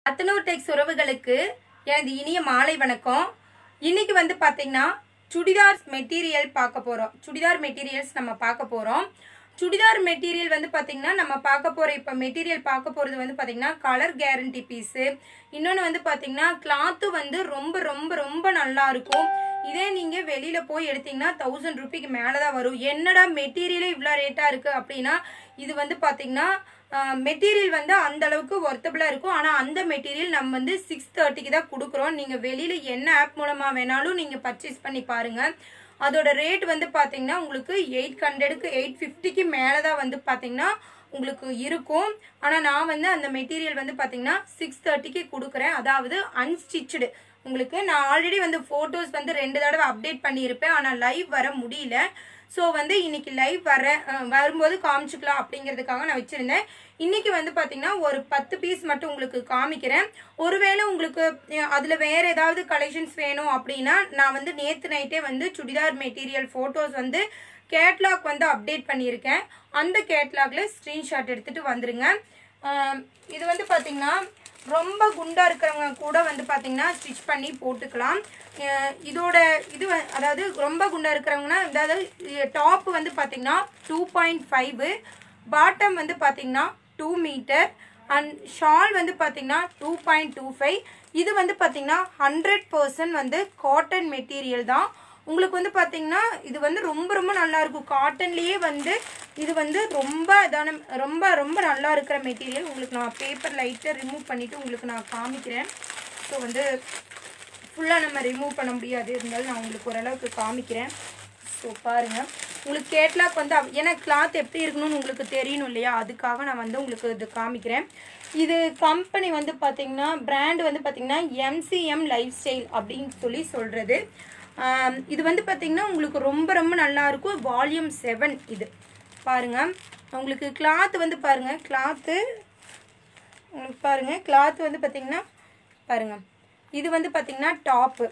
அத்தனூர் டெக்ஸ் உறவுகளுக்கு எனது இனிய மாலை வணக்கம் இன்னைக்கு வந்து பாத்தீங்கன்னா சுடிதார் மெட்டீரியல் பார்க்க போறோம் சுடிதார் மெட்டீரியல்ஸ் நம்ம பார்க்க போறோம் சுடிதார் மெட்டீரியல் வந்து பாத்தீங்கன்னா நம்ம பார்க்க போற இப்ப மெட்டீரியல் பார்க்க போறது வந்து பாத்தீங்கன்னா கலர் கேரண்டி பீஸ் இன்னொன்னு வந்து பாத்தீங்கன்னா கிளாத்து வந்து ரொம்ப ரொம்ப ரொம்ப நல்லா இருக்கும் இதே நீங்க வெளியில போய் எடுத்தீங்கன்னா தௌசண்ட் ருபிக்கு மேலதான் வரும் என்னடா மெட்டீரியலே இவ்வளவு ரேட்டா இருக்கு அப்படின்னா இது வந்து பாத்தீங்கன்னா மெட்டீரியல் வந்து அந்த அளவுக்கு ஒர்த்தபிளா இருக்கும் ஆனா அந்த மெட்டீரியல் நம்ம வந்து சிக்ஸ் தேர்ட்டிக்கு தான் கொடுக்குறோம் நீங்க வெளியில என்ன ஆப் மூலமா வேணாலும் நீங்க பர்ச்சேஸ் பண்ணி பாருங்க அதோட ரேட் வந்து பாத்தீங்கன்னா உங்களுக்கு எயிட் ஹண்ட்ரடுக்கு எயிட் ஃபிஃப்டிக்கு மேலதான் வந்து பாத்தீங்கன்னா உங்களுக்கு இருக்கும் ஆனா நான் வந்து அந்த மெட்டீரியல் வந்து பாத்தீங்கன்னா சிக்ஸ் தேர்ட்டிக்கு கொடுக்குறேன் அதாவது அன்ஸ்டிச்சுடு உங்களுக்கு நான் ஆல்ரெடி வந்து போட்டோஸ் வந்து ரெண்டு தடவை அப்டேட் பண்ணியிருப்பேன் ஆனா லைவ் வர முடியல ஸோ வந்து இன்னைக்கு லைவ் வர அஹ், வரும்போது காமிச்சுக்கலாம் அப்படிங்கிறதுக்காக நான் வச்சிருந்தேன் இன்னைக்கு வந்து பாத்தீங்கன்னா ஒரு பத்து பீஸ் மட்டும் உங்களுக்கு காமிக்கிறேன் ஒருவேளை உங்களுக்கு அஹ், அதுல வேற ஏதாவது கலெக்ஷன்ஸ் வேணும் அப்படின்னா நான் வந்து நேத்து நைட்டே வந்து சுடிதார் மெட்டீரியல் போட்டோஸ் வந்து கேட்லாக் வந்து அப்டேட் பண்ணியிருக்கேன் அந்த கேட்லாக்ல ஸ்கிரீன்ஷாட் எடுத்துட்டு வந்துருங்க அஹ், இது வந்து பாத்தீங்கன்னா ரொம்ப குண்டா இருக்கிறவங்க கூட வந்து பாத்தீங்கன்னா ஸ்டிச் பண்ணி போட்டுக்கலாம் அஹ் இதோட இது வ- அதாவது ரொம்ப குண்டா இருக்கிறவங்கன்னா அதாவது டாப் வந்து பாத்தீங்கன்னா டூ பாயிண்ட் ஃபைவ் பாட்டம் வந்து பாத்தீங்கன்னா டூ மீட்டர் அண்ட் ஷால் வந்து பாத்தீங்கன்னா டூ பாயிண்ட் டூ ஃபைவ் இது வந்து பாத்தீங்கன்னா ஹண்ட்ரட் பர்சன்ட் வந்து காட்டன் மெட்டீரியல் தான் உங்களுக்கு வந்து பாத்தீங்கன்னா இது வந்து ரொம்ப ரொம்ப நல்லா இருக்கும் காட்டன்லயே வந்து இது வந்து ரொம்ப இதான ரொம்ப ரொம்ப நல்லா இருக்கிற மெட்டீரியல் உங்களுக்கு நான் பேப்பர் லைட்டை ரிமூவ் பண்ணிட்டு உங்களுக்கு நான் காமிக்கிறேன் ஸோ வந்து ஃபுல்லாக நம்ம ரிமூவ் பண்ண முடியாது இருந்தாலும் நான் உங்களுக்கு ஓரளவுக்கு காமிக்கிறேன் ஸோ பாருங்க உங்களுக்கு கேட்லாக் வந்து அவ்- ஏன்னா கிளாத் எப்படி இருக்கணும்னு உங்களுக்கு தெரியணும் இல்லையா அதுக்காக நான் வந்து உங்களுக்கு இது காமிக்கிறேன் இது கம்பெனி வந்து பார்த்தீங்கன்னா பிராண்ட் வந்து பார்த்தீங்கன்னா எம்சிஎம் லைஃப் ஸ்டைல் அப்படின்னு சொல்லி சொல்கிறது இது வந்து பார்த்தீங்கன்னா உங்களுக்கு ரொம்ப ரொம்ப நல்லா இருக்கும் வால்யூம் செவன் இது பாருங்க உங்களுக்கு கிளாத் வந்து பாருங்க கிளாத்து உங்களுக்கு பாருங்க கிளாத் வந்து பார்த்தீங்கன்னா பாருங்க இது வந்து பார்த்தீங்கன்னா டாப்பு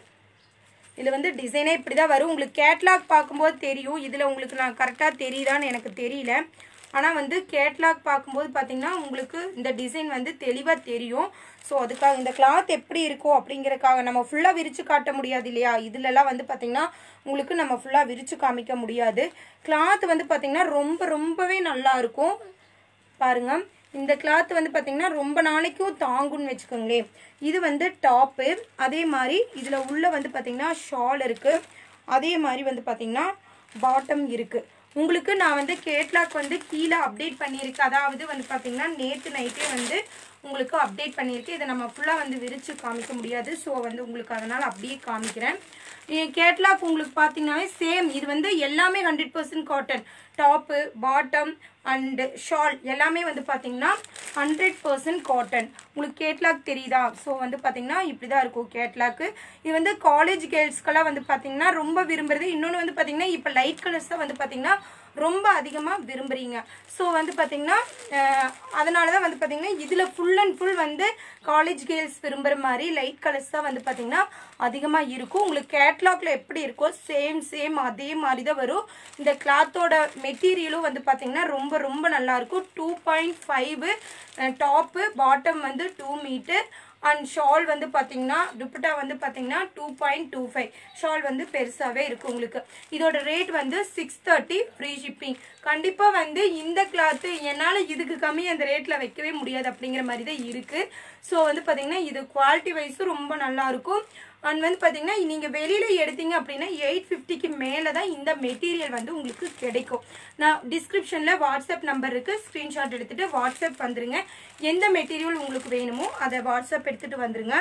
இதில் வந்து டிசைனே இப்படி தான் வரும் உங்களுக்கு கேட்லாக் பார்க்கும்போது தெரியும் இதில் உங்களுக்கு நான் கரெக்டாக தெரியுதான்னு எனக்கு தெரியல ஆனால் வந்து கேட்லாக் பார்க்கும்போது பார்த்தீங்கன்னா உங்களுக்கு இந்த டிசைன் வந்து தெளிவாக தெரியும் ஸோ அதுக்காக இந்த கிளாத் எப்படி இருக்கும் அப்படிங்கறக்காக நம்ம ஃபுல்லாக விரிச்சு காட்ட முடியாது இல்லையா இதுலலாம் வந்து பார்த்தீங்கன்னா உங்களுக்கு நம்ம ஃபுல்லாக விரிச்சு காமிக்க முடியாது கிளாத் வந்து பார்த்தீங்கன்னா ரொம்ப ரொம்பவே நல்லா இருக்கும் பாருங்க இந்த கிளாத் வந்து பாத்தீங்கன்னா ரொம்ப நாளைக்கும் தாங்கும்னு வச்சுக்கோங்களேன் இது வந்து டாப்பு அதே மாதிரி இதுல உள்ள வந்து பாத்தீங்கன்னா ஷால் இருக்கு அதே மாதிரி வந்து பாத்தீங்கன்னா பாட்டம் இருக்கு உங்களுக்கு நான் வந்து கேட்லாக் வந்து கீழே அப்டேட் பண்ணியிருக்கேன் அதாவது வந்து பாத்தீங்கன்னா நேற்று நைட்டே வந்து உங்களுக்கு அப்டேட் பண்ணியிருக்கேன் இதை நம்ம ஃபுல்லாக வந்து விரிச்சு காமிக்க முடியாது ஸோ வந்து உங்களுக்கு அதனால் அப்படியே காமிக்கிறேன் கேட்லாக் உங்களுக்கு பார்த்தீங்கன்னாவே சேம் இது வந்து எல்லாமே hundred percent cotton top bottom and shawl எல்லாமே வந்து பார்த்தீங்கன்னா ஹண்ட்ரட் பர்சன்ட் காட்டன் உங்களுக்கு கேட்லாக் தெரியுதா ஸோ வந்து பார்த்தீங்கன்னா இப்படி தான் இருக்கும் கேட்லாக்கு இது வந்து காலேஜ் கேர்ள்ஸ்க்கெல்லாம் வந்து பார்த்தீங்கன்னா ரொம்ப விரும்புறது இன்னொன்று வந்து பார்த்தீங்கன்னா இப்போ லைட் கலர்ஸ் தான் வந்து பார்த்தீங்கன்னா ரொம்ப அதிகமாக விரும்புறீங்க ஸோ வந்து பார்த்தீங்கன்னா அதனால தான் வந்து பார்த்தீங்கன்னா இதில் ஃபுல் அண்ட் ஃபுல் வந்து காலேஜ் கேர்ள்ஸ் விரும்புகிற மாதிரி லைட் கலர்ஸ் தான் வந்து பார்த்தீங்கன்னா அதிகமாக இருக்கும் உங்களுக்கு கேட்லாக்ல எப்படி இருக்கோ சேம் சேம் அதே மாதிரி தான் வரும் இந்த கிளாத்தோட மெட்டீரியலும் வந்து பார்த்தீங்கன்னா ரொம்ப ரொம்ப நல்லா இருக்கும் two point five top bottom வந்து டூ மீட்டர் அண்ட் ஷால் வந்து பார்த்தீங்கன்னா துப்பட்டா வந்து பார்த்தீங்கன்னா two point two five shawl வந்து பெருசாகவே இருக்கு உங்களுக்கு இதோட ரேட் வந்து சிக்ஸ் தேர்ட்டி ஃப்ரீ ஷிப்பிங் கண்டிப்பாக வந்து இந்த கிளாத்து என்னால் இதுக்கு கம்மி அந்த ரேட்டில் வைக்கவே முடியாது அப்படிங்கிற மாதிரி தான் இருக்குது ஸோ வந்து பார்த்தீங்கன்னா இது குவாலிட்டி வைஸும் ரொம்ப நல்லா இருக்கும் அண்ட் வந்து பார்த்தீங்கன்னா நீங்கள் வெளியில் எடுத்தீங்க அப்படின்னா எயிட் ஃபிஃப்டிக்கு மேலே தான் இந்த மெட்டீரியல் வந்து உங்களுக்கு கிடைக்கும் நான் டிஸ்கிரிப்ஷனில் வாட்ஸ்அப் நம்பர் இருக்குது ஸ்க்ரீன்ஷாட் எடுத்துகிட்டு வாட்ஸ்அப் வந்துருங்க எந்த மெட்டீரியல் உங்களுக்கு வேணுமோ அதை வாட்ஸ்அப் எடுத்துகிட்டு வந்துருங்க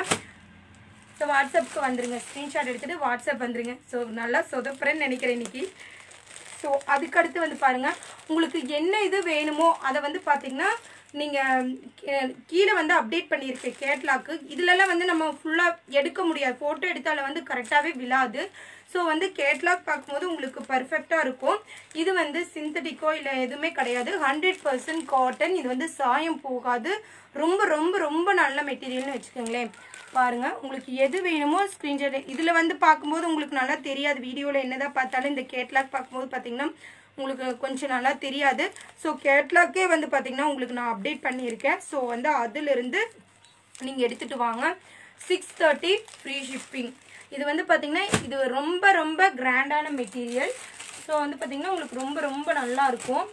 ஸோ வாட்ஸ்அப்புக்கு வந்துருங்க ஸ்க்ரீன்ஷாட் எடுத்துகிட்டு வாட்ஸ்அப் வந்துருங்க ஸோ நல்லா சொதப்புறேன்னு நினைக்கிறேன் இன்னைக்கு ஸோ அதுக்கடுத்து வந்து பாருங்க உங்களுக்கு என்ன இது வேணுமோ அதை வந்து பார்த்தீங்கன்னா நீங்கள் கீழே வந்து அப்டேட் பண்ணியிருக்கேன் கேட்லாக்கு இதுலலாம் வந்து நம்ம ஃபுல்லாக எடுக்க முடியாது ஃபோட்டோ எடுத்தால வந்து கரெக்டாகவே விழாது ஸோ வந்து கேட்லாக் பார்க்கும்போது உங்களுக்கு பர்ஃபெக்டாக இருக்கும் இது வந்து சிந்தட்டிக்கோ இல்லை எதுவுமே கிடையாது ஹண்ட்ரட் பர்சன்ட் காட்டன் இது வந்து சாயம் போகாது ரொம்ப ரொம்ப ரொம்ப நல்ல மெட்டீரியல்னு வச்சுக்கோங்களேன் பாருங்க உங்களுக்கு எது வேணுமோ ஸ்க்ரீன்ஷாட் இதில் வந்து பார்க்கும்போது உங்களுக்கு நல்லா தெரியாது வீடியோவில் என்னதான் பார்த்தாலும் இந்த கேட்லாக் பார்க்கும்போது பார்த்தீங்கன்னா உங்களுக்கு கொஞ்சம் நல்லா தெரியாது ஸோ கேட்லாக்கே வந்து பார்த்தீங்கன்னா உங்களுக்கு நான் அப்டேட் பண்ணியிருக்கேன் ஸோ வந்து அதிலிருந்து நீங்கள் எடுத்துகிட்டு வாங்க சிக்ஸ் தேர்ட்டி ஃப்ரீ ஷிப்பிங் இது வந்து பார்த்திங்கன்னா இது ரொம்ப ரொம்ப கிராண்டான மெட்டீரியல் ஸோ வந்து பார்த்திங்கன்னா உங்களுக்கு ரொம்ப ரொம்ப நல்லா இருக்கும்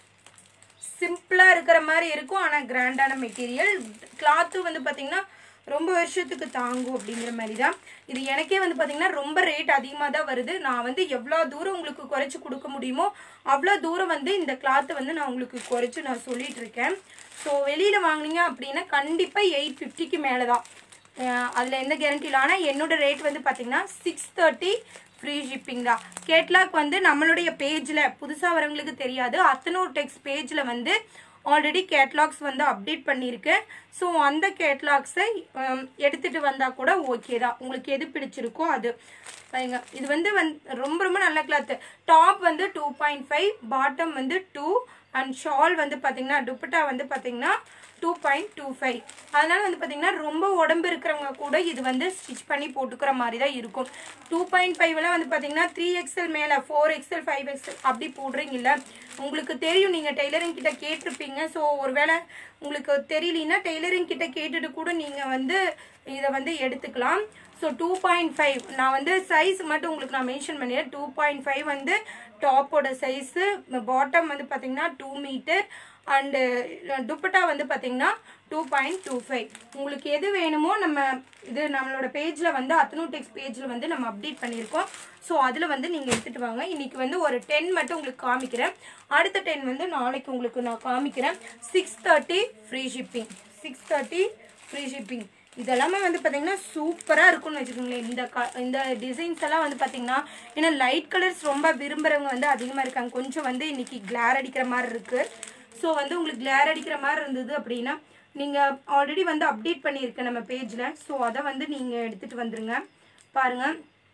சிம்பிளாக இருக்கிற மாதிரி இருக்கும் ஆனால் கிராண்டான மெட்டீரியல் கிளாத்து வந்து பார்த்திங்கன்னா ரொம்ப வருஷத்துக்கு தாங்கும் அப்படிங்கிற மாதிரி தான் இது எனக்கே வந்து பார்த்திங்கன்னா ரொம்ப ரேட் அதிகமாக தான் வருது நான் வந்து எவ்வளோ தூரம் உங்களுக்கு குறைச்சி கொடுக்க முடியுமோ அவ்வளோ தூரம் வந்து இந்த கிளாத்தை வந்து நான் உங்களுக்கு குறைச்சி நான் சொல்லிட்டு இருக்கேன் ஸோ வெளியில் வாங்குனீங்க அப்படின்னா கண்டிப்பாக எயிட் ஃபிஃப்டிக்கு மேலே தான் அதில் எந்த கேரண்டி இல்லை ஆனால் என்னோட ரேட் வந்து பார்த்தீங்கன்னா சிக்ஸ் தேர்ட்டி ஃப்ரீ ஷிப்பிங் தான் கேட்லாக் வந்து நம்மளுடைய பேஜில் புதுசாக வரவங்களுக்கு தெரியாது அத்தனூர் டெக்ஸ் பேஜில் வந்து ஆல்ரெடி கேட்லாக்ஸ் வந்து அப்டேட் பண்ணியிருக்கேன் ஸோ அந்த கேட்லாக்ஸை எடுத்துகிட்டு வந்தால் கூட ஓகே தான் உங்களுக்கு எது பிடிச்சிருக்கோ அது பாருங்க இது வந்து வந் ரொம்ப ரொம்ப நல்ல கிளாத்து டாப் வந்து டூ பாயிண்ட் ஃபைவ் பாட்டம் வந்து டூ அண்ட் ஷால் வந்து பார்த்தீங்கன்னா துப்பட்டா வந்து பார்த்தீங்கன்னா டூ பாயிண்ட் டூ ஃபைவ் அதனால வந்து பார்த்தீங்கன்னா ரொம்ப உடம்பு இருக்கிறவங்க கூட இது வந்து ஸ்டிச் பண்ணி போட்டுக்கிற மாதிரி தான் இருக்கும் டூ பாயிண்ட் ஃபைவ்ல வந்து பார்த்தீங்கன்னா த்ரீ எக்ஸ்எல் மேலே ஃபோர் எக்ஸ்எல் ஃபைவ் எக்ஸ்எல் அப்படி போடுறீங்கல்ல உங்களுக்கு தெரியும் நீங்கள் டெய்லரிங் கிட்ட கேட்டிருப்பீங்க ஸோ ஒருவேளை உங்களுக்கு தெரியலனா டெய்லரிங் கிட்ட கேட்டுட்டு கூட நீங்கள் வந்து இதை வந்து எடுத்துக்கலாம் ஸோ டூ பாயிண்ட் ஃபைவ் நான் வந்து சைஸ் மட்டும் உங்களுக்கு நான் மென்ஷன் பண்ணிடுறேன் டூ பாயிண்ட் ஃபைவ் வந்து டாப்போட சைஸு பாட்டம் வந்து பார்த்தீங்கன்னா டூ மீட்டர் அண்டு துப்பட்டா வந்து பார்த்தீங்கன்னா டூ பாயிண்ட் டூ ஃபைவ் உங்களுக்கு எது வேணுமோ நம்ம இது நம்மளோட பேஜில் வந்து அத்தனூடெக்ஸ் பேஜில் வந்து நம்ம அப்டேட் பண்ணியிருக்கோம் ஸோ அதில் வந்து நீங்கள் எடுத்துகிட்டு வாங்க இன்றைக்கி வந்து ஒரு டென் மட்டும் உங்களுக்கு காமிக்கிறேன் அடுத்த டென் வந்து நாளைக்கு உங்களுக்கு நான் காமிக்கிறேன் six thirty free shipping six thirty free shipping இதெல்லாமே வந்து பார்த்தீங்கன்னா சூப்பராக இருக்கும்னு வச்சுக்கோங்களேன் இந்த க இந்த டிசைன்ஸ் எல்லாம் வந்து பார்த்தீங்கன்னா ஏன்னா லைட் கலர்ஸ் ரொம்ப விரும்புகிறவங்க வந்து அதிகமாக இருக்காங்க கொஞ்சம் வந்து இன்னைக்கு கிளார் அடிக்கிற மாதிரி இருக்குது ஸோ வந்து உங்களுக்கு கிளார் அடிக்கிற மாதிரி இருந்தது அப்படின்னா நீங்கள் ஆல்ரெடி வந்து அப்டேட் பண்ணியிருக்கேன் நம்ம பேஜில் ஸோ அதை வந்து நீங்கள் எடுத்துகிட்டு வந்துருங்க பாருங்கள்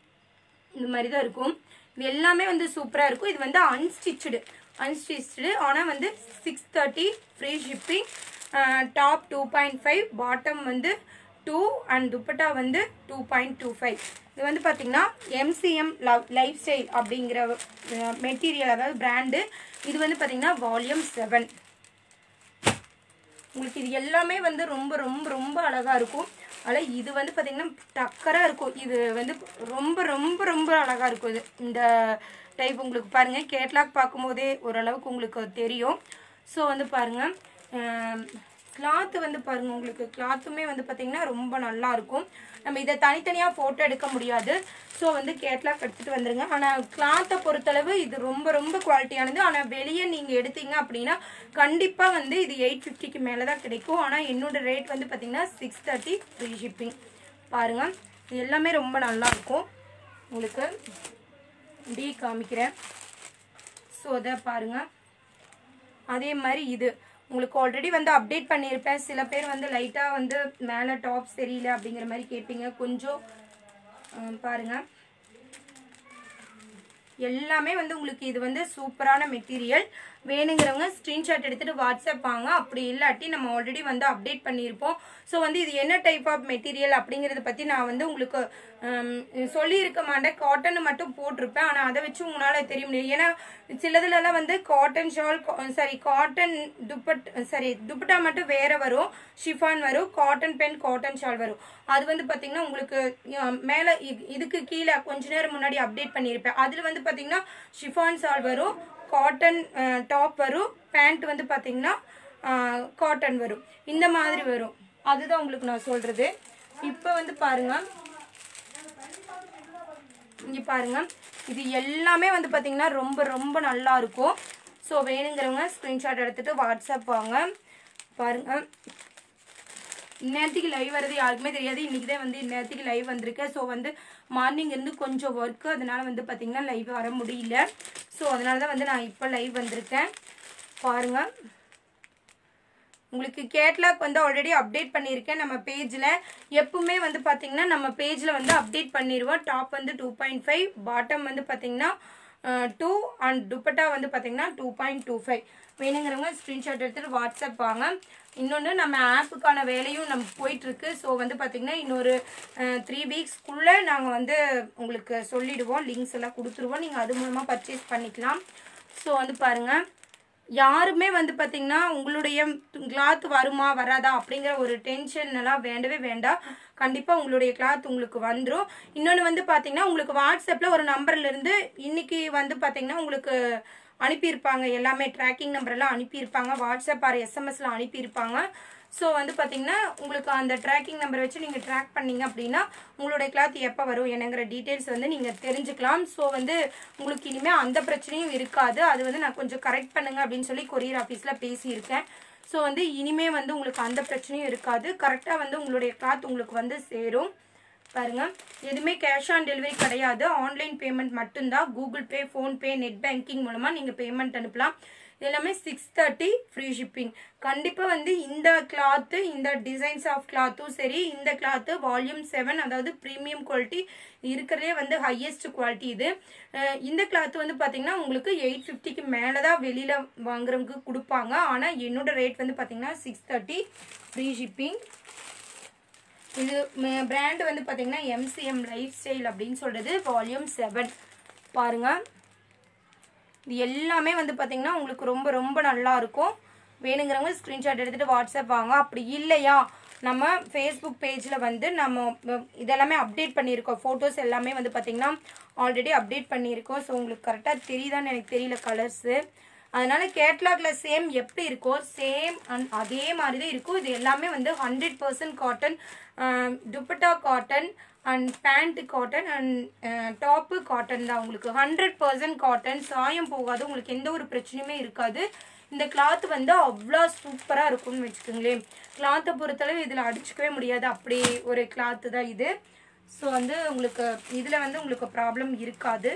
இந்த மாதிரி தான் இருக்கும் இது எல்லாமே வந்து சூப்பராக இருக்கும் இது வந்து அன்ஸ்டிச்சுடு அன்ஸ்டிச்சுடு ஆனால் வந்து six thirty free shipping top two point five bottom வந்து டூ அண்ட் துப்பட்டா வந்து டூ பாயிண்ட் டூ ஃபைவ் இது வந்து பார்த்தீங்கன்னா எம்சிஎம் லவ் லைஃப் ஸ்டைல் அப்படிங்கிற மெட்டீரியல் அதாவது பிராண்டு இது வந்து பார்த்தீங்கன்னா வால்யூம் செவன் உங்களுக்கு இது எல்லாமே வந்து ரொம்ப ரொம்ப ரொம்ப அழகாக இருக்கும் அதில் இது வந்து பார்த்தீங்கன்னா டக்கராக இருக்கும் இது வந்து ரொம்ப ரொம்ப ரொம்ப அழகாக இருக்கும் இது இந்த டைப் உங்களுக்கு பாருங்கள் கேட்லாக் பார்க்கும்போதே ஓரளவுக்கு உங்களுக்கு தெரியும் ஸோ வந்து பாருங்கள் கிளாத்து வந்து பாருங்கள் உங்களுக்கு கிளாத்துமே வந்து பார்த்திங்கன்னா ரொம்ப நல்லா இருக்கும் நம்ம இதை தனித்தனியாக ஃபோட்டோ எடுக்க முடியாது ஸோ வந்து கேட்லாக் எடுத்துகிட்டு வந்துருங்க ஆனால் கிளாத்தை பொறுத்தளவு இது ரொம்ப ரொம்ப குவாலிட்டியானது ஆனால் வெளியே நீங்கள் எடுத்தீங்க அப்படின்னா கண்டிப்பாக வந்து இது எயிட் ஃபிஃப்டிக்கு மேலே தான் கிடைக்கும் ஆனால் என்னோட ரேட் வந்து பார்த்திங்கன்னா சிக்ஸ் தேர்ட்டி ஃப்ரீ ஷிப்பிங் பாருங்கள் இது எல்லாமே ரொம்ப நல்லா இருக்கும் உங்களுக்கு டி காமிக்கிறேன் ஸோ அதை பாருங்கள் அதே மாதிரி இது உங்களுக்கு ஆல்ரெடி வந்து அப்டேட் பண்ணியிருப்பேன் சில பேர் வந்து லைட்டாக வந்து மேலே டாப்ஸ் தெரியல அப்படிங்கிற மாதிரி கேட்பீங்க கொஞ்சம் ஆம், பாருங்க எல்லாமே வந்து உங்களுக்கு இது வந்து சூப்பரான மெட்டீரியல் வேணுங்கிறவங்க ஸ்க்ரீன்ஷாட் எடுத்துட்டு வாட்ஸ்அப் வாங்க அப்படி இல்லாட்டி நம்ம ஆல்ரெடி வந்து அப்டேட் பண்ணியிருப்போம் ஸோ வந்து இது என்ன டைப் ஆஃப் மெட்டீரியல் அப்படிங்கிறத பற்றி நான் வந்து உங்களுக்கு ஹம், சொல்லியிருக்க மாட்டேன் காட்டன் மட்டும் போட்டிருப்பேன் ஆனால் அதை வச்சு உங்களால் தெரிய முடியும் ஏன்னா சிலதுலலாம் வந்து காட்டன் ஷால் சாரி காட்டன் துப்பட் சாரி துப்பட்டா மட்டும் வேற வரும் ஷிஃபான் வரும் காட்டன் பென் காட்டன் ஷால் வரும் அது வந்து பார்த்தீங்கன்னா உங்களுக்கு அஹ், மேலே இ- இதுக்கு கீழே கொஞ்ச நேரம் முன்னாடி அப்டேட் பண்ணியிருப்பேன் அதில் வந்து பார்த்தீங்கன்னா ஷிஃபான் ஷால் வரும் காட்டன் டாப் வரும் பேண்ட் வந்து பார்த்தீங்கன்னா காட்டன் வரும் இந்த மாதிரி வரும் அதுதான் உங்களுக்கு நான் சொல்றது இப்போ வந்து பாருங்க இங்க பாருங்க இது எல்லாமே வந்து பாத்தீங்கன்னா ரொம்ப ரொம்ப நல்லா இருக்கும் ஸோ வேணுங்கிறவங்க ஸ்க்ரீன்ஷாட் எடுத்துட்டு வாட்ஸ்அப் வாங்க பாருங்க இந்நேரத்துக்கு லைவ் வர்றது யாருக்குமே தெரியாது இன்னைக்கு தான் வந்து இந்நேரத்துக்கு லைவ் வந்திருக்கேன் ஸோ வந்து மார்னிங் இருந்து கொஞ்சம் ஒர்க்கு அதனால வந்து பார்த்தீங்கன்னா லைவ் வர முடியல ஸோ அதனால தான் வந்து நான் இப்போ லைவ் வந்திருக்கேன் பாருங்க உங்களுக்கு கேட்லாக் வந்து ஆல்ரெடி அப்டேட் பண்ணியிருக்கேன் நம்ம பேஜில் எப்பவுமே வந்து பார்த்தீங்கன்னா நம்ம பேஜில் வந்து அப்டேட் பண்ணிடுவோம் டாப் வந்து டூ பாயிண்ட் ஃபைவ் பாட்டம் வந்து பார்த்தீங்கன்னா டூ அண்ட் துப்பட்டா வந்து பார்த்தீங்கன்னா டூ பாயிண்ட் டூ ஃபைவ் வேணுங்கிறவங்க ஸ்க்ரீன்ஷாட் எடுத்துகிட்டு வாட்ஸ்அப் வாங்க இன்னொன்று நம்ம ஆப்புக்கான வேலையும் நம்ம போயிட்டுருக்கு ஸோ வந்து பார்த்தீங்கன்னா இன்னொரு த்ரீ வீக்ஸ்க்குள்ளே நாங்கள் வந்து உங்களுக்கு சொல்லிடுவோம் லிங்க்ஸ் எல்லாம் கொடுத்துருவோம் நீங்கள் அது மூலமாக பர்ச்சேஸ் பண்ணிக்கலாம் ஸோ வந்து பாருங்கள் யாருமே வந்து பார்த்தீங்கன்னா உங்களுடைய கிளாத் வருமா வராதா அப்படிங்கிற ஒரு டென்ஷன் எல்லாம் வேண்டவே வேண்டாம் கண்டிப்பாக உங்களுடைய கிளாத் உங்களுக்கு வந்துடும் இன்னொன்று வந்து பார்த்தீங்கன்னா உங்களுக்கு வாட்ஸ்அப்பில் ஒரு நம்பர்ல இருந்து இன்னைக்கு வந்து பார்த்தீங்கன்னா உங்களுக்கு அனுப்பியிருப்பாங்க எல்லாமே ட்ராக்கிங் நம்பர் எல்லாம் அனுப்பியிருப்பாங்க வாட்ஸ்அப் ஆர் எஸ்எம்எஸ்ல அனுப்பியிருப்பாங்க ஸோ வந்து பார்த்தீங்கன்னா உங்களுக்கு அந்த ட்ராக்கிங் நம்பர் வச்சு நீங்கள் ட்ராக் பண்ணீங்க அப்படின்னா உங்களுடைய கிளாத் எப்போ வரும் என்னங்கிற டீட்டெயில்ஸ் வந்து நீங்கள் தெரிஞ்சுக்கலாம் ஸோ வந்து உங்களுக்கு இனிமேல் அந்த பிரச்சனையும் இருக்காது அது வந்து நான் கொஞ்சம் கரெக்ட் பண்ணுங்க அப்படின்னு சொல்லி கொரியர் ஆஃபீஸில் பேசியிருக்கேன் ஸோ வந்து இனிமே வந்து உங்களுக்கு அந்த பிரச்சனையும் இருக்காது கரெக்டாக வந்து உங்களுடைய கிளாத் உங்களுக்கு வந்து சேரும் பாருங்க எதுவுமே கேஷ் ஆன் டெலிவரி கிடையாது ஆன்லைன் பேமெண்ட் மட்டும்தான் Google Pay PhonePe net banking மூலமா நீங்க பேமெண்ட் அனுப்பலாம் இது எல்லாமே சிக்ஸ் தேர்ட்டி ஃப்ரீ ஷிப்பிங் கண்டிப்பாக வந்து இந்த கிளாத்து இந்த டிசைன்ஸ் ஆஃப் கிளாத்தும் சரி இந்த கிளாத்து வால்யூம் செவன் அதாவது ப்ரீமியம் குவாலிட்டி இருக்கிறதே வந்து ஹையஸ்ட் குவாலிட்டி இது அஹ் இந்த கிளாத் வந்து பார்த்தீங்கன்னா உங்களுக்கு எயிட் ஃபிஃப்டிக்கு மேலே தான் வெளியில் வாங்குறவங்க கொடுப்பாங்க ஆனால் என்னோட ரேட் வந்து பார்த்தீங்கன்னா சிக்ஸ் தேர்ட்டி ஃப்ரீ ஷிப்பிங் இது பிராண்ட் வந்து பார்த்தீங்கன்னா எம்சிஎம் லைஃப் ஸ்டைல் அப்படின்னு சொல்றது வால்யூம் செவன் பாருங்க இது எல்லாமே வந்து பார்த்தீங்கன்னா உங்களுக்கு ரொம்ப ரொம்ப நல்லா இருக்கும் வேணுங்கிறவங்க ஸ்க்ரீன்ஷாட் எடுத்துட்டு வாட்ஸ்அப் வாங்க அப்படி இல்லையா நம்ம ஃபேஸ்புக் பேஜில் வந்து நம்ம அஹ், இதெல்லாமே அப்டேட் பண்ணியிருக்கோம் ஃபோட்டோஸ் எல்லாமே வந்து பார்த்தீங்கன்னா ஆல்ரெடி அப்டேட் பண்ணியிருக்கோம் ஸோ உங்களுக்கு கரெக்டாக தெரியுதான்னு எனக்கு தெரியல கலர்ஸு அதனால கேட்லாக்ல சேம் எப்படி இருக்கோ சேம் அதே மாதிரி தான் இருக்கும் இது எல்லாமே வந்து hundred percent cotton dupatta cotton and pant cotton and top cotton தான் உங்களுக்கு ஹண்ட்ரட் பர்சன்ட் காட்டன் சாயம் போகாது உங்களுக்கு எந்த ஒரு பிரச்சனையுமே இருக்காது இந்த கிளாத் வந்து அவ்வளோ சூப்பராக இருக்கும்னு வச்சுக்கோங்களேன் கிளாத்தை பொறுத்தளவு இதில் அடிச்சுக்கவே முடியாது அப்படி ஒரு கிளாத்து தான் இது ஸோ வந்து உங்களுக்கு இதில் வந்து உங்களுக்கு ப்ராப்ளம் இருக்காது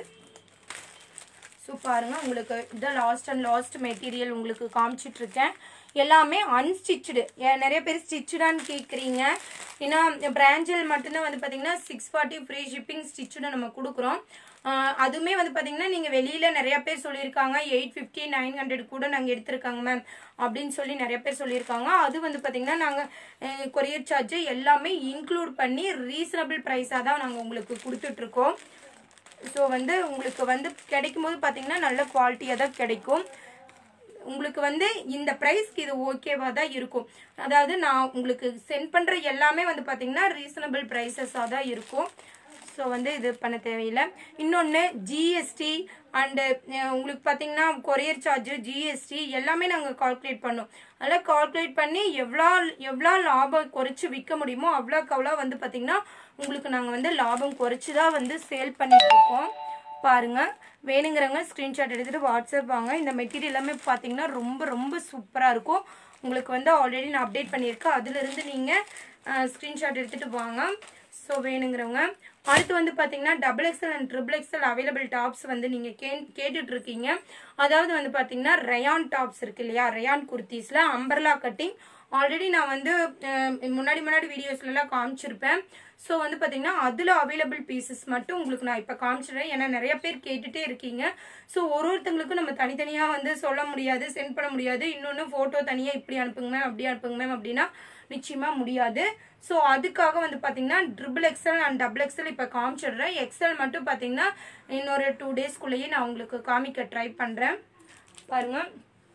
ஸோ பாருங்க உங்களுக்கு இதான் லாஸ்ட் அண்ட் லாஸ்ட் மெட்டீரியல் உங்களுக்கு காமிச்சிட்டு இருக்கேன் எல்லாமே அன்ஸ்டிச்சுடு நிறைய பேர் ஸ்டிச்சுடான்னு கேட்குறீங்க ஏன்னா பிராஞ்சில் மட்டும்தான் வந்து பார்த்தீங்கன்னா six forty free shipping stitched நம்ம கொடுக்குறோம் ஆஹ் அதுவுமே வந்து பார்த்தீங்கன்னா நீங்கள் வெளியில் நிறைய பேர் சொல்லியிருக்காங்க எயிட் ஃபிஃப்டி நைன் ஹண்ட்ரட் கூட நாங்கள் எடுத்திருக்காங்க மேம் அப்படின்னு சொல்லி நிறைய பேர் சொல்லியிருக்காங்க அது வந்து பார்த்தீங்கன்னா நாங்கள் கொரியர் சார்ஜ் எல்லாமே இன்க்ளூட் பண்ணி ரீசனபிள் ப்ரைஸாக தான் நாங்கள் உங்களுக்கு கொடுத்துட்ருக்கோம் ஸோ வந்து உங்களுக்கு வந்து கிடைக்கும் போது பார்த்தீங்கன்னா நல்ல குவாலிட்டியாக தான் கிடைக்கும் உங்களுக்கு வந்து இந்த ப்ரைஸ்க்கு இது ஓகேவா தான் இருக்கும் அதாவது நான் உங்களுக்கு சென்ட் பண்ணுற எல்லாமே வந்து பார்த்தீங்கன்னா ரீசனபிள் ப்ரைஸஸாக தான் இருக்கும் ஸோ வந்து இது பண்ண தேவையில்லை இன்னொன்று ஜிஎஸ்டி அண்டு உங்களுக்கு பார்த்தீங்கன்னா கொரியர் சார்ஜ் ஜிஎஸ்டி எல்லாமே நாங்கள் கால்குலேட் பண்ணோம் அதெல்லாம் கால்குலேட் பண்ணி எவ்வளோ எவ்வளோ லாபம் குறைச்சி விற்க முடியுமோ அவ்வளோக்கு அவ்வளோ வந்து பார்த்தீங்கன்னா உங்களுக்கு நாங்கள் வந்து லாபம் குறைச்சி தான் வந்து சேல் பண்ணிட்டு இருக்கோம் பாருங்க வேணுங்கிறவங்க ஸ்க்ரீன்ஷாட் எடுத்துட்டு வாட்ஸ்அப் வாங்க இந்த மெட்டீரியல் எல்லாமே பார்த்தீங்கன்னா ரொம்ப ரொம்ப சூப்பராக இருக்கும் உங்களுக்கு வந்து ஆல்ரெடி நான் அப்டேட் பண்ணியிருக்கேன் அதுலேருந்து நீங்கள் ஸ்க்ரீன்ஷாட் எடுத்துட்டு வாங்க ஸோ வேணுங்கிறவங்க அடுத்து வந்து பார்த்தீங்கன்னா double XL and triple XL available tops வந்து நீங்கள் கே கேட்டுட்டு இருக்கீங்க அதாவது வந்து பார்த்தீங்கன்னா ரயான் டாப்ஸ் இருக்கு இல்லையா ரயான் குர்த்திஸில் அம்பர்லா கட்டிங் ஆல்ரெடி நான் வந்து அஹ், முன்னாடி முன்னாடி வீடியோஸ்லாம் காமிச்சிருப்பேன் ஸோ வந்து பார்த்தீங்கன்னா அதில் அவைலபிள் பீசஸ் மட்டும் உங்களுக்கு நான் இப்போ காமிச்சிடுறேன் ஏன்னா நிறைய பேர் கேட்டுட்டே இருக்கீங்க ஸோ ஒரு ஒருத்தங்களுக்கும் நம்ம தனித்தனியாக வந்து சொல்ல முடியாது சென்ட் பண்ண முடியாது இன்னொன்று ஃபோட்டோ தனியாக இப்படி அனுப்புங்க மேம் அப்படி அனுப்புங்க மேம் அப்படின்னா நிச்சயமாக முடியாது ஸோ அதுக்காக வந்து பார்த்தீங்கன்னா triple XL and double XL இப்போ காமிச்சிடுறேன் எக்ஸல் மட்டும் பார்த்தீங்கன்னா இன்னொரு டூ டேஸ்க்குள்ளேயே நான் உங்களுக்கு காமிக்க ட்ரை பண்ணுறேன் பாருங்கள்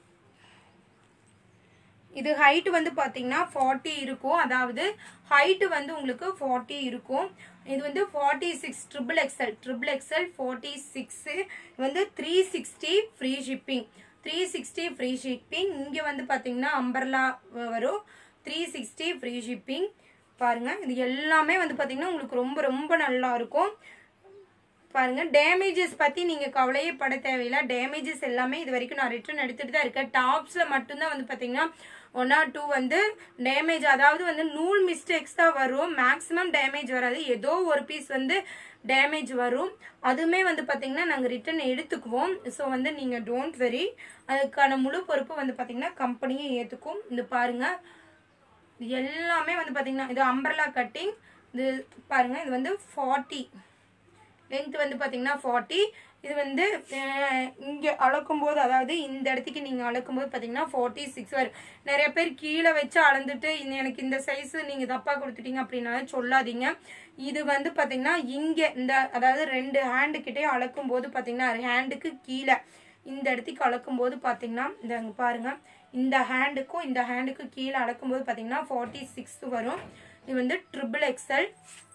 இது ஹைட் வந்து பார்த்தீங்கன்னா ஃபார்ட்டி இருக்கும் அதாவது ஹைட் வந்து உங்களுக்கு ஃபார்ட்டி இருக்கும் இது வந்து forty six triple XL triple XL forty six வந்து three sixty free shipping three sixty free shipping இங்கே வந்து பார்த்தீங்கன்னா அம்பர்லா வரும் த்ரீ சிக்ஸ்டி ஃப்ரீ ஷிப்பிங் பாருங்க இது எல்லாமே வந்து பார்த்தீங்கன்னா உங்களுக்கு ரொம்ப ரொம்ப நல்லா இருக்கும் பாருங்க டேமேஜஸ் பத்தி நீங்க கவலையே பட தேவையில்லை டேமேஜஸ் எல்லாமே இது வரைக்கும் நான் ரிட்டர்ன் எடுத்துட்டு தான் இருக்கேன் டாப்ஸ்ல மட்டும்தான் வந்து பாத்தீங்கன்னா ஒன் ஆர் டூ வந்து டேமேஜ் அதாவது வந்து நூல் மிஸ்டேக்ஸ் தான் வரும் மேக்ஸிமம் டேமேஜ் வராது ஏதோ ஒரு பீஸ் வந்து டேமேஜ் வரும் அதுவுமே வந்து பாத்தீங்கன்னா நாங்க ரிட்டர்ன் எடுத்துக்குவோம் ஸோ வந்து நீங்க டோன்ட் வெரி அதுக்கான முழு பொறுப்பு வந்து பாத்தீங்கன்னா கம்பெனியே ஏத்துக்கும் இது பாருங்க இது எல்லாமே வந்து பாத்தீங்கன்னா இது அம்பர்லா கட்டிங் இது பாருங்க இது வந்து ஃபார்ட்டி லென்த் வந்து பார்த்தீங்கன்னா ஃபார்ட்டி இது வந்து இங்கே அளக்கும்போது அதாவது இந்த இடத்துக்கு நீங்கள் அளக்கும்போது பார்த்தீங்கன்னா ஃபார்ட்டி சிக்ஸ் வரும் நிறைய பேர் கீழே வச்சு அளந்துட்டு இந்த எனக்கு இந்த சைஸ் நீங்கள் தப்பாக கொடுத்துட்டீங்க அப்படின்னாலும் சொல்லாதீங்க இது வந்து பார்த்தீங்கன்னா இங்கே இந்த அதாவது ரெண்டு ஹேண்டு கிட்டே அளக்கும் போது பார்த்தீங்கன்னா ஹேண்டுக்கு கீழே இந்த இடத்துக்கு அளக்கும்போது பார்த்தீங்கன்னா இந்த இங்க பாருங்க இந்த ஹேண்டுக்கும் இந்த ஹேண்டுக்கும் கீழே அளக்கும்போது பார்த்தீங்கன்னா ஃபார்ட்டி சிக்ஸ் வரும் இது வந்து ட்ரிபிள் எக்ஸல்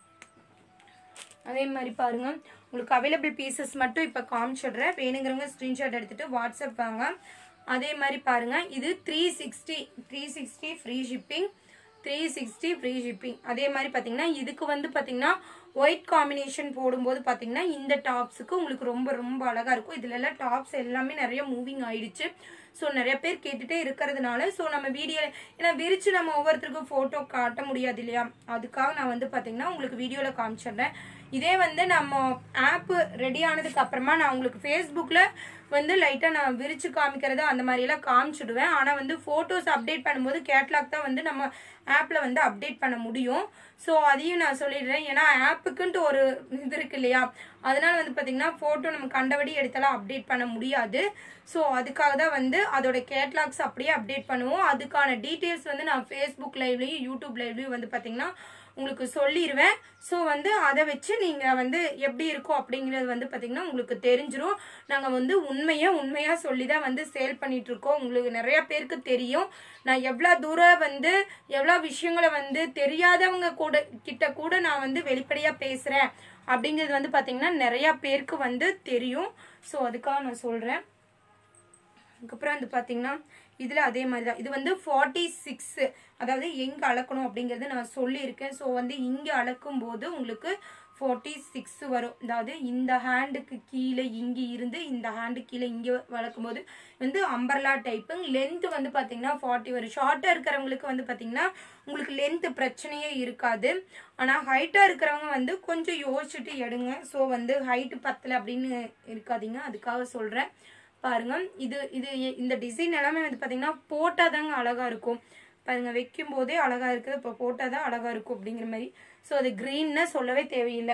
அதே மாதிரி பாருங்க உங்களுக்கு அவைலபிள் பீசஸ் மட்டும் இப்போ காமிச்சிடுறேன் வேணுங்கிறவங்க ஸ்க்ரீன்ஷாட் எடுத்துட்டு வாட்ஸ்அப் வாங்க அதே மாதிரி பாருங்க இது three sixty three sixty free shipping three sixty free shipping அதே மாதிரி பார்த்தீங்கன்னா இதுக்கு வந்து பார்த்தீங்கன்னா ஒயிட் காம்பினேஷன் போடும்போது பார்த்தீங்கன்னா இந்த டாப்ஸுக்கு உங்களுக்கு ரொம்ப ரொம்ப அழகாக இருக்கும் இதுல எல்லாம் டாப்ஸ் எல்லாமே நிறைய மூவிங் ஆயிடுச்சு ஸோ நிறைய பேர் கேட்டுட்டே இருக்கிறதுனால ஸோ நம்ம வீடியோ ஏன்னா விரிச்சு நம்ம ஒவ்வொருத்தருக்கும் ஃபோட்டோ காட்ட முடியாது இல்லையா அதுக்காக நான் வந்து பார்த்தீங்கன்னா உங்களுக்கு வீடியோவில் காமிச்சிடுறேன் இதே வந்து நம்ம ஆப் ரெடி ஆனதுக்கு அப்புறமா நான் உங்களுக்கு ஃபேஸ்புக்கில் வந்து லைட்டாக நான் விரிச்சு காமிக்கிறது அந்த மாதிரியெல்லாம் காமிச்சிடுவேன் ஆனால் வந்து ஃபோட்டோஸ் அப்டேட் பண்ணும்போது கேட்லாக் தான் வந்து நம்ம ஆப்பில் வந்து அப்டேட் பண்ண முடியும் ஸோ அதையும் நான் சொல்லிடுறேன் ஏன்னா ஆப்புக்குன்ட்டு ஒரு இது இருக்கு இல்லையா அதனால வந்து பார்த்தீங்கன்னா ஃபோட்டோ நம்ம கண்டபடி எடுத்தாலும் அப்டேட் பண்ண முடியாது ஸோ அதுக்காக தான் வந்து அதோட கேட்லாக்ஸ் அப்படியே அப்டேட் பண்ணுவோம் அதுக்கான டீட்டெயில்ஸ் வந்து நான் ஃபேஸ்புக் லைவ்லையும் யூடியூப் லைவ்லையும் வந்து பார்த்தீங்கன்னா உங்களுக்கு சொல்லிடுவேன் ஸோ வந்து அதை வச்சு நீங்கள் வந்து எப்படி இருக்கும் அப்படிங்கிறது வந்து பார்த்தீங்கன்னா உங்களுக்கு தெரிஞ்சிரும் நாங்கள் வந்து உண்மையாக உண்மையாக சொல்லி தான் வந்து சேல் பண்ணிட்டு இருக்கோம் உங்களுக்கு நிறைய பேருக்கு தெரியும் நான் எவ்வளோ தூரம் வந்து எவ்வளோ விஷயங்களை வந்து தெரியாதவங்க கூட கிட்ட கூட நான் வந்து வெளிப்படையாக பேசுகிறேன் அப்படிங்கிறது வந்து பார்த்தீங்கன்னா நிறைய பேருக்கு வந்து தெரியும் ஸோ அதுக்காக நான் சொல்கிறேன் அதுக்கப்புறம் வந்து பார்த்தீங்கன்னா இதில் அதே மாதிரி தான் இது வந்து ஃபார்ட்டி சிக்ஸ் அதாவது எங்கே அளக்கணும் அப்படிங்கிறது நான் சொல்லியிருக்கேன் ஸோ வந்து இங்கே அளக்கும் போது உங்களுக்கு ஃபார்ட்டி சிக்ஸ் வரும் அதாவது இந்த ஹேண்டுக்கு கீழே இங்கே இருந்து இந்த ஹேண்டு கீழே இங்கே வளர்க்கும் போது வந்து அம்பர்லா டைப்பு லென்த் வந்து பார்த்தீங்கன்னா ஃபார்ட்டி வரும் ஷார்ட்டாக இருக்கிறவங்களுக்கு வந்து பார்த்தீங்கன்னா உங்களுக்கு லென்த் பிரச்சனையே இருக்காது ஆனால் ஹைட்டாக இருக்கிறவங்க வந்து கொஞ்சம் யோசிச்சுட்டு எடுங்க ஸோ வந்து ஹைட்டு பத்தலை அப்படின்னு இருக்காதீங்க அதுக்காக சொல்கிறேன் பாருங்க இது இது இந்த டிசைன் எல்லாமே வந்து பார்த்தீங்கன்னா போட்டால் தாங்க அழகாக இருக்கும் பாருங்க வைக்கும் போதே அழகாக இருக்குது இப்போ போட்டால் தான் அழகாக இருக்கும் அப்படிங்கிற மாதிரி ஸோ அது க்ரீன்னு சொல்லவே தேவையில்லை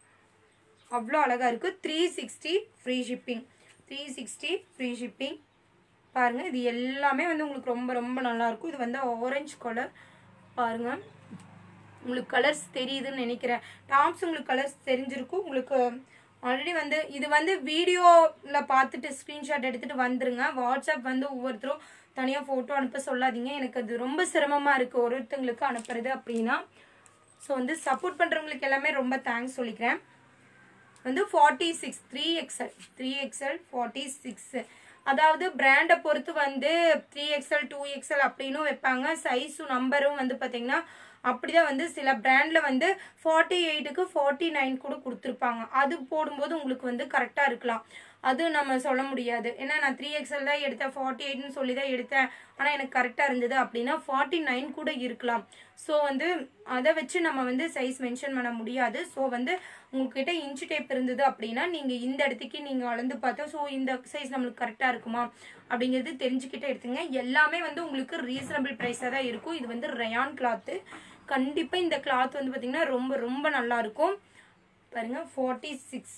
அவ்வளோ அழகாக இருக்குது three sixty free shipping three sixty free shipping பாருங்க இது எல்லாமே வந்து உங்களுக்கு ரொம்ப ரொம்ப நல்லா இருக்கும் இது வந்து ஆரஞ்சு கலர் பாருங்க உங்களுக்கு கலர்ஸ் தெரியுதுன்னு நினைக்கிறேன் டாப்ஸ் உங்களுக்கு கலர்ஸ் தெரிஞ்சிருக்கும் உங்களுக்கு ஆல்ரெடி வந்து இது வந்து வீடியோவில் பார்த்துட்டு ஸ்க்ரீன்ஷாட் எடுத்துகிட்டு வந்துருங்க வாட்ஸ்அப் வந்து ஒவ்வொருத்தரும் தனியாக ஃபோட்டோ அனுப்ப சொல்லாதீங்க எனக்கு அது ரொம்ப சிரமமாக இருக்குது ஒருத்தங்களுக்கு அனுப்புறது அப்படின்னா ஸோ வந்து சப்போர்ட் பண்ணுறவங்களுக்கு எல்லாமே ரொம்ப தேங்க்ஸ் சொல்லிக்கிறேன் வந்து forty six three XL three XL forty six அதாவது பிராண்டை பொறுத்து வந்து த்ரீ எக்ஸ்எல் டூ எக்ஸ்எல் அப்படின்னும் வைப்பாங்க சைஸும் நம்பரும் வந்து பார்த்தீங்கன்னா அப்படிதான் வந்து சில பிராண்ட்ல வந்து ஃபார்ட்டி எயிட்டுக்கு ஃபார்ட்டி நைன் கூட கொடுத்துருப்பாங்க அது போடும்போது உங்களுக்கு வந்து கரெக்டாக இருக்கலாம் அது நம்ம சொல்ல முடியாது ஏன்னா நான் த்ரீ எக்ஸ்எல் தான் எடுத்தேன் ஃபார்ட்டி எயிட்னு சொல்லி தான் எடுத்தேன் ஆனால் எனக்கு கரெக்டாக இருந்தது அப்படின்னா ஃபார்ட்டி நைன் கூட இருக்கலாம் ஸோ வந்து அதை வச்சு நம்ம வந்து சைஸ் மென்ஷன் பண்ண முடியாது ஸோ வந்து உங்ககிட்ட இன்ச்சு டேப் இருந்தது அப்படின்னா நீங்கள் இந்த இடத்துக்கு நீங்கள் அளந்து பார்த்தா ஸோ இந்த சைஸ் நம்மளுக்கு கரெக்டாக இருக்குமா அப்படிங்கிறது தெரிஞ்சுக்கிட்டே எடுத்துங்க எல்லாமே வந்து உங்களுக்கு ரீசனபிள் ப்ரைஸாக தான் இருக்கும் இது வந்து ரயான் கிளாத்து கண்டிப்பாக இந்த கிளாத் வந்து பார்த்தீங்கன்னா ரொம்ப ரொம்ப நல்லா இருக்கும் பாருங்க ஃபார்ட்டி சிக்ஸ்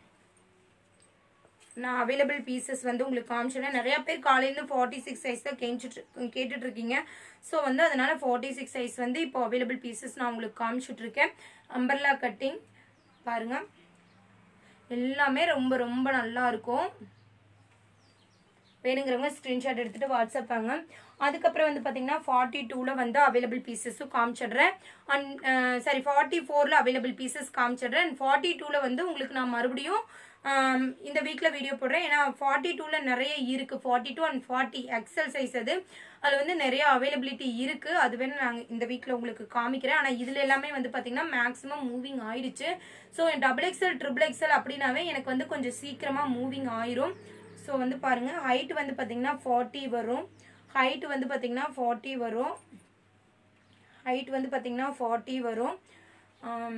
நான் அவைலபிள் பீசஸ் வந்து உங்களுக்கு காமிச்சிடுறேன் நிறைய பேர் காலையிலேருந்து ஃபார்ட்டி சிக்ஸ் சைஸ் தான் கேஞ்சிட்டு கேட்டுட்டு இருக்கீங்க ஸோ வந்து அதனால ஃபார்ட்டி சிக்ஸ் சைஸ் வந்து இப்போ அவைலபிள் பீசஸ் நான் உங்களுக்கு காமிச்சிட்டு இருக்கேன் அம்பர்லா கட்டிங் பாருங்க எல்லாமே ரொம்ப ரொம்ப நல்லா இருக்கும் வேணுங்கிறவங்க ஸ்க்ரீன்ஷாட் எடுத்துட்டு வாட்ஸ்அப் வாங்க அதுக்கப்புறம் வந்து பார்த்தீங்கன்னா ஃபார்ட்டி டூவில் வந்து அவைலபிள் பீசஸும் காமிச்சிடுறேன் அண்ட் சாரி ஃபார்ட்டி ஃபோரில் அவைலபிள் பீசஸ் காமிச்சிடுறேன் அண்ட் ஃபார்ட்டி டூவில் வந்து உங்களுக்கு நான் மறுபடியும் ஆம், இந்த வீக்கில் வீடியோ போடுறேன் ஏன்னா ஃபார்ட்டி டூவில் நிறைய இருக்குது forty two and forty XL size அது அதில் வந்து நிறைய அவைலபிலிட்டி இருக்குது அது வேணும் நாங்கள் இந்த வீக்கில் உங்களுக்கு காமிக்கிறேன் ஆனால் இதில் எல்லாமே வந்து பார்த்தீங்கன்னா மேக்ஸிமம் மூவிங் ஆயிடுச்சு so double XL triple XL அப்படின்னாவே எனக்கு வந்து கொஞ்சம் சீக்கிரமாக மூவிங் ஆயிரும் ஸோ வந்து பாருங்க ஹைட் வந்து பார்த்தீங்கன்னா ஃபார்ட்டி வரும் ஹைட் வந்து பார்த்தீங்கன்னா ஃபார்ட்டி வரும் ஹைட் வந்து பார்த்தீங்கன்னா ஃபார்ட்டி வரும் ஆம்,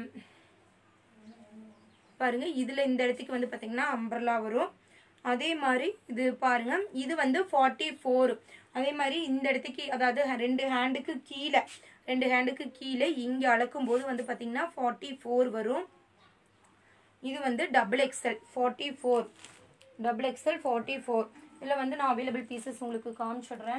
பாருங்க இதுல இந்த இடத்துக்கு வந்து பார்த்தீங்கன்னா அம்பர்லா வரும் அதே மாதிரி இது பாருங்க இது வந்து ஃபார்ட்டி ஃபோர் அதே மாதிரி இந்த இடத்துக்கு அதாவது ஹ- ரெண்டு ஹேண்டுக்கு கீழே ரெண்டு ஹேண்டுக்கு கீழே இங்கே அளக்கும் போது வந்து பார்த்தீங்கன்னா ஃபார்ட்டி ஃபோர் வரும் இது வந்து double XL forty four double XL forty four இதில் வந்து நான் அவைலபிள் பீசஸ் உங்களுக்கு காமிச்சிடுறேன்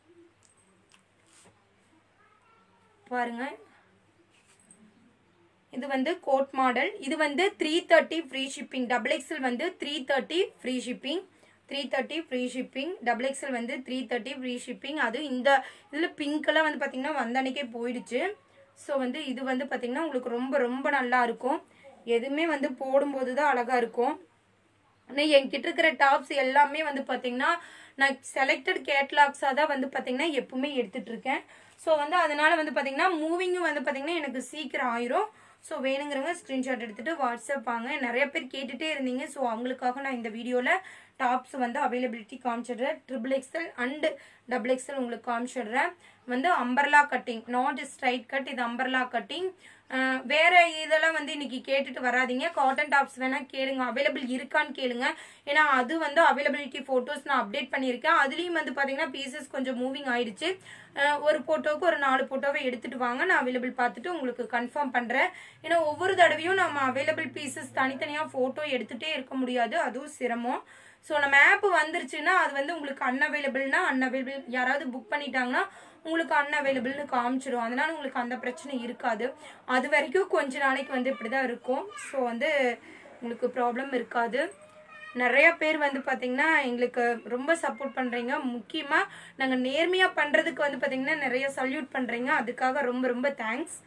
பாருங்க இது வந்து கோட் மாடல் இது வந்து three thirty free shipping double XL வந்து three thirty free shipping three thirty free shipping double XL வந்து த்ரீ தேர்ட்டி ஃப்ரீ ஷிப்பிங் அது இந்த இதில் பிங்க்கெல்லாம் வந்து பார்த்தீங்கன்னா வந்த அன்னைக்கே போயிடுச்சு ஸோ வந்து இது வந்து பார்த்தீங்கன்னா உங்களுக்கு ரொம்ப ரொம்ப நல்லா இருக்கும் எதுவுமே வந்து போடும்போது தான் அழகாக இருக்கும் ஆனால் என்கிட்ட இருக்கிற டாப்ஸ் எல்லாமே வந்து பார்த்தீங்கன்னா நான் செலக்டட் கேட்லாக்ஸாக தான் வந்து பார்த்தீங்கன்னா எப்பவுமே எடுத்துட்டு இருக்கேன் ஸோ வந்து அதனால வந்து பார்த்தீங்கன்னா மூவிங்கும் வந்து பார்த்தீங்கன்னா எனக்கு சீக்கிரம் ஆயிரும் ஸோ வேணுங்கிறவங்க ஸ்க்ரீன்ஷாட் எடுத்துட்டு வாட்ஸ்அப் வாங்க நிறைய பேர் கேட்டுட்டே இருந்தீங்க ஸோ அவங்களுக்காக நான் இந்த வீடியோவில் டாப்ஸ் வந்து அவைலபிலிட்டி காமிச்சிடுறேன் triple XL and double XL உங்களுக்கு காமிச்சிடுறேன் வந்து umbrella cutting not straight cut இது அம்பர்லா கட்டிங் வேற இதெல்லாம் வந்து இன்னைக்கு கேட்டுட்டு வராதீங்க காட்டன் டாப்ஸ் வேணா கேளுங்க அவைலபிள் இருக்கான்னு கேளுங்க ஏன்னா அது வந்து அவைலபிலிட்டி போட்டோஸ் நான் அப்டேட் பண்ணியிருக்கேன் அதுலயும் வந்து பாத்தீங்கன்னா பீசஸ் கொஞ்சம் மூவிங் ஆயிடுச்சு அஹ் ஒரு போட்டோவுக்கு ஒரு நாலு போட்டோவை எடுத்துட்டு வாங்க நான் அவைலபிள் பார்த்துட்டு உங்களுக்கு கன்ஃபார்ம் பண்றேன் ஏன்னா ஒவ்வொரு தடவையும் நம்ம அவைலபிள் பீசஸ் தனித்தனியா போட்டோ எடுத்துட்டே இருக்க முடியாது அதுவும் சிரமம் ஸோ நம்ம ஆப் வந்துருச்சுன்னா அது வந்து உங்களுக்கு அன்அவைலபிள்னா அன்அவைலபிள் யாராவது புக் பண்ணிட்டாங்கன்னா உங்களுக்கு அன்அவைலபிள்னு காமிச்சிடும் அதனால உங்களுக்கு அந்த பிரச்சனை இருக்காது அது வரைக்கும் கொஞ்ச நாளைக்கு வந்து இப்படிதான் இருக்கும் ஸோ வந்து உங்களுக்கு ப்ராப்ளம் இருக்காது நிறைய பேர் வந்து பாத்தீங்கன்னா எங்களுக்கு ரொம்ப சப்போர்ட் பண்றீங்க முக்கியமா நாங்க நேர்மையா பண்றதுக்கு வந்து பாத்தீங்கன்னா நிறைய சல்யூட் பண்றீங்க அதுக்காக ரொம்ப ரொம்ப தேங்க்ஸ்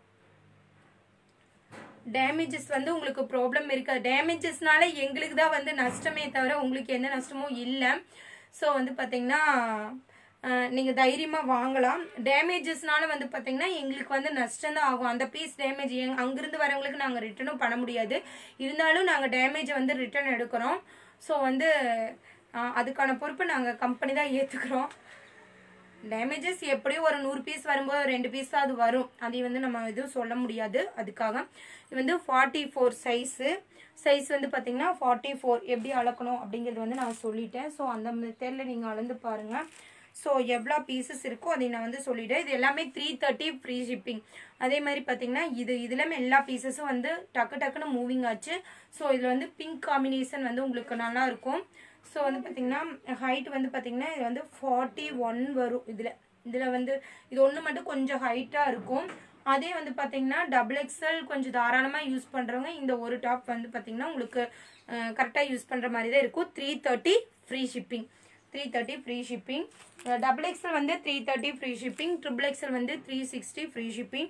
டேமேஜஸ் வந்து உங்களுக்கு ப்ராப்ளம் இருக்காது டேமேஜஸ்னால எங்களுக்கு தான் வந்து நஷ்டமே தவிர உங்களுக்கு எந்த நஷ்டமும் இல்லை ஸோ வந்து பார்த்தீங்கன்னா நீங்கள் தைரியமாக வாங்கலாம் டேமேஜஸ்னால வந்து பார்த்தீங்கன்னா எங்களுக்கு வந்து நஷ்டம் தான் ஆகும் அந்த பீஸ் டேமேஜ் எங் அங்கிருந்து வரவங்களுக்கு நாங்கள் ரிட்டர்னும் பண்ண முடியாது இருந்தாலும் நாங்கள் டேமேஜை வந்து ரிட்டர்ன் எடுக்கிறோம் ஸோ வந்து அஹ், அதுக்கான பொறுப்பை நாங்கள் கம்பெனி தான் ஏற்றுக்கிறோம் டேமேஜஸ் எப்படியும் ஒரு நூறு பீஸ் வரும்போது ரெண்டு பீஸ் தான் அது வரும் அதை வந்து நம்ம எதுவும் சொல்ல முடியாது அதுக்காக இது வந்து ஃபார்ட்டி ஃபோர் சைஸு சைஸ் வந்து பார்த்தீங்கன்னா ஃபார்ட்டி ஃபோர் எப்படி அளக்கணும் அப்படிங்கிறது வந்து நான் சொல்லிட்டேன் ஸோ அந்த மெத்தடில் நீங்கள் அளந்து பாருங்கள் ஸோ எவ்வளோ பீசஸ் இருக்கோ அதை நான் வந்து சொல்லிட்டேன் இது எல்லாமே த்ரீ தேர்ட்டி ஃப்ரீ ஷிப்பிங் அதே மாதிரி பார்த்தீங்கன்னா இது இதுலமே எல்லா பீசஸும் வந்து டக்கு டக்குன்னு மூவிங் ஆச்சு ஸோ இதில் வந்து பிங்க் காம்பினேஷன் வந்து உங்களுக்கு நல்லா இருக்கும் ஸோ வந்து பார்த்தீங்கன்னா ஹைட் வந்து பார்த்தீங்கன்னா இது வந்து ஃபார்ட்டி ஒன் வரும் இதில் இதில் வந்து இது ஒன்று மட்டும் கொஞ்சம் ஹைட்டாக இருக்கும் அதே வந்து பார்த்தீங்கன்னா டபுள் எக்ஸ்எல் கொஞ்சம் தாராளமாக யூஸ் பண்ணுறவங்க இந்த ஒரு டாப் வந்து பார்த்தீங்கன்னா உங்களுக்கு கரெக்டாக யூஸ் பண்ணுற மாதிரி தான் இருக்கும் three thirty free shipping three thirty free shipping double XL வந்து three thirty free shipping triple XL வந்து த்ரீ சிக்ஸ்டி ஃப்ரீ ஷிப்பிங்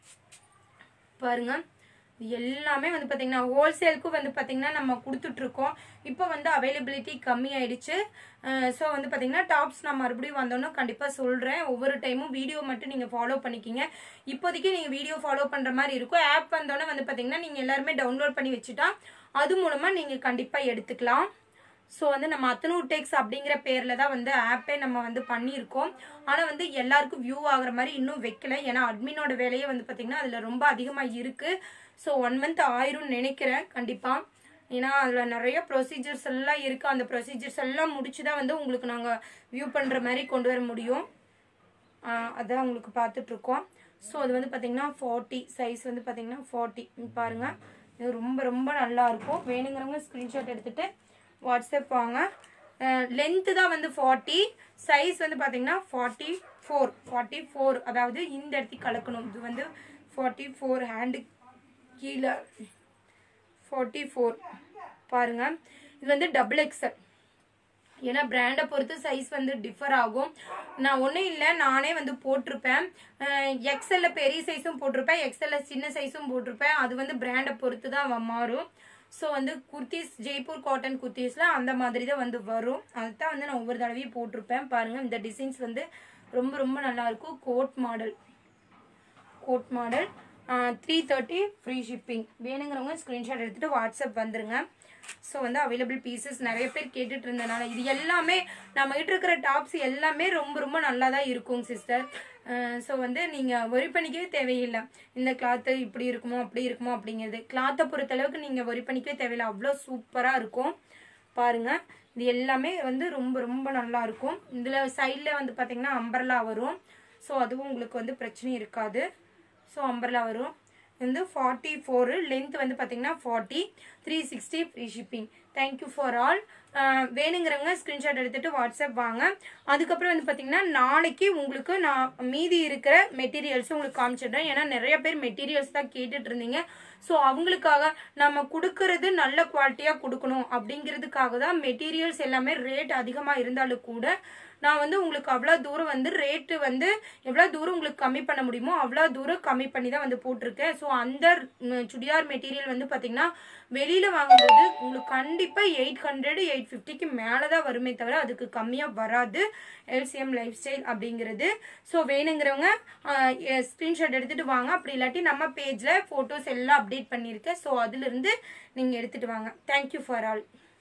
பாருங்க இது எல்லாமே வந்து பாத்தீங்கன்னா ஹோல்சேலுக்கும் வந்து பாத்தீங்கன்னா நம்ம கொடுத்துட்டு இருக்கோம் இப்போ வந்து அவைலபிலிட்டி கம்மி ஆயிடுச்சு ஸோ வந்து பாத்தீங்கன்னா டாப்ஸ் நான் மறுபடியும் வந்தோன்னா கண்டிப்பா சொல்றேன் ஒவ்வொரு டைமும் வீடியோ மட்டும் நீங்க ஃபாலோ பண்ணிக்கிங்க இப்போதைக்கு நீங்க வீடியோ ஃபாலோ பண்ற மாதிரி இருக்கும் ஆப் வந்தோன்னே வந்து பாத்தீங்கன்னா நீங்க எல்லாருமே டவுன்லோட் பண்ணி வச்சுட்டா அது மூலமா நீங்க கண்டிப்பா எடுத்துக்கலாம் ஸோ வந்து நம்ம அத்தனூர் டெக்ஸ் அப்படிங்கிற பேர்ல தான் வந்து ஆப்பே நம்ம வந்து பண்ணியிருக்கோம் ஆனால் வந்து எல்லாருக்கும் வியூ ஆகுற மாதிரி இன்னும் வைக்கல ஏன்னா அட்மினோட வேலையே வந்து பார்த்தீங்கன்னா அதில் ரொம்ப அதிகமாக இருக்கு ஸோ ஒன் மந்த் ஆயிரும்னு நினைக்கிறேன் கண்டிப்பாக ஏன்னா அதில் நிறைய ப்ரொசீஜர்ஸ் எல்லாம் இருக்கு அந்த ப்ரொசீஜர்ஸ் எல்லாம் முடிச்சு தான் வந்து உங்களுக்கு நாங்கள் வியூ பண்ணுற மாதிரி கொண்டு வர முடியும் ஆஹ் அதான் உங்களுக்கு பார்த்துட்டு இருக்கோம் ஸோ அது வந்து பார்த்தீங்கன்னா ஃபார்ட்டி சைஸ் வந்து பார்த்தீங்கன்னா ஃபார்ட்டி பாருங்க இது ரொம்ப ரொம்ப நல்லா இருக்கும் வேணுங்கிறவங்க ஸ்க்ரீன்ஷாட் எடுத்துட்டு வாட்ஸ்அப் வாங்க லென்த்து தான் வந்து ஃபார்ட்டி சைஸ் வந்து பார்த்தீங்கன்னா ஃபார்ட்டி ஃபோர் ஃபார்ட்டி ஃபோர் அதாவது இந்த இடத்துக்கு கலக்கணும் இது வந்து ஃபார்ட்டி ஃபோர் ஹேண்டு கீழே ஃபார்ட்டி ஃபோர் பாருங்க இது வந்து டபுள் எக்ஸல் ஏன்னா பிராண்டை பொறுத்து சைஸ் வந்து டிஃபர் ஆகும் நான் ஒன்றும் இல்லை நானே வந்து போட்டிருப்பேன் எக்ஸல்ல பெரிய சைஸும் போட்டிருப்பேன் எக்ஸல்ல சின்ன சைஸும் போட்டிருப்பேன் அது வந்து பிராண்டை பொறுத்து தான் வ- மாறும் ஸோ வந்து குர்த்திஸ் ஜெய்ப்பூர் காட்டன் குர்த்திஸ்ல அந்த மாதிரி தான் வந்து வரும் அதுதான் வந்து நான் ஒவ்வொரு தடவையும் போட்டிருப்பேன் பாருங்க இந்த டிசைன்ஸ் வந்து ரொம்ப ரொம்ப நல்லா இருக்கும் coat model coat model three thirty free shipping வேணுங்கிறவங்க ஸ்க்ரீன்ஷாட் எடுத்துட்டு வாட்ஸ்அப் வந்துருங்க ஸோ வந்து அவைலபிள் பீசஸ் நிறைய பேர் கேட்டுட்டு இருந்தனால இது எல்லாமே நம்ம கிட்ட இருக்கிற டாப்ஸ் எல்லாமே ரொம்ப ரொம்ப நல்லா தான் இருக்கும் சிஸ்டர் ஸோ வந்து நீங்கள் ஒரி பண்ணிக்கவே தேவையில்லை இந்த கிளாத்து இப்படி இருக்குமோ அப்படி இருக்குமோ அப்படிங்கிறது கிளாத்தை பொறுத்தளவுக்கு நீங்கள் ஒரி பண்ணிக்கவே தேவையில்லை அவ்வளோ சூப்பராக இருக்கும் பாருங்க இது எல்லாமே வந்து ரொம்ப ரொம்ப நல்லா இருக்கும் இதில் சைடில் வந்து பார்த்தீங்கன்னா அம்பர்லா வரும் ஸோ அதுவும் உங்களுக்கு வந்து பிரச்சனை இருக்காது ஸோ அம்பர்லா வரும் வந்து ஃபார்ட்டி ஃபோரு லென்த் வந்து பார்த்தீங்கன்னா forty three sixty free shipping thank you for all வேணுங்கிறவங்க ஸ்க்ரீன்ஷாட் எடுத்துட்டு வாட்ஸ்அப் வாங்க அதுக்கப்புறம் வந்து பார்த்தீங்கன்னா நாளைக்கு உங்களுக்கு நான் மீதி இருக்கிற மெட்டீரியல்ஸ் உங்களுக்கு காமிச்சிடுறேன் ஏன்னா நிறைய பேர் மெட்டீரியல்ஸ் தான் கேட்டுட்டு இருந்தீங்க ஸோ அவங்களுக்காக நம்ம கொடுக்கறது நல்ல குவாலிட்டியாக கொடுக்கணும் அப்படிங்கிறதுக்காக தான் மெட்டீரியல்ஸ் எல்லாமே ரேட் அதிகமாக இருந்தாலும் கூட நான் வந்து உங்களுக்கு அவ்வளோ தூரம் வந்து ரேட்டு வந்து எவ்வளோ தூரம் உங்களுக்கு கம்மி பண்ண முடியுமோ அவ்வளோ தூரம் கம்மி பண்ணி தான் வந்து போட்டிருக்கேன் ஸோ அந்த ம், சுடிதார் மெட்டீரியல் வந்து பார்த்தீங்கன்னா வெளியில் வாங்கும்போது உங்களுக்கு கண்டிப்பாக எயிட் ஹண்ட்ரட் எயிட் ஃபிஃப்டிக்கு மேலே தான் வருமே தவிர அதுக்கு கம்மியாக வராது எல்சிஎம் லைஃப் ஸ்டைல் அப்படிங்கிறது ஸோ வேணுங்கிறவங்க ஸ்க்ரீன்ஷாட் எடுத்துகிட்டு வாங்க அப்படி இல்லாட்டி நம்ம பேஜில் ஃபோட்டோஸ் எல்லாம் அப்டேட் பண்ணியிருக்கேன் ஸோ அதிலிருந்து நீங்கள் எடுத்துகிட்டு வாங்க தேங்க்யூ ஃபார் ஆல்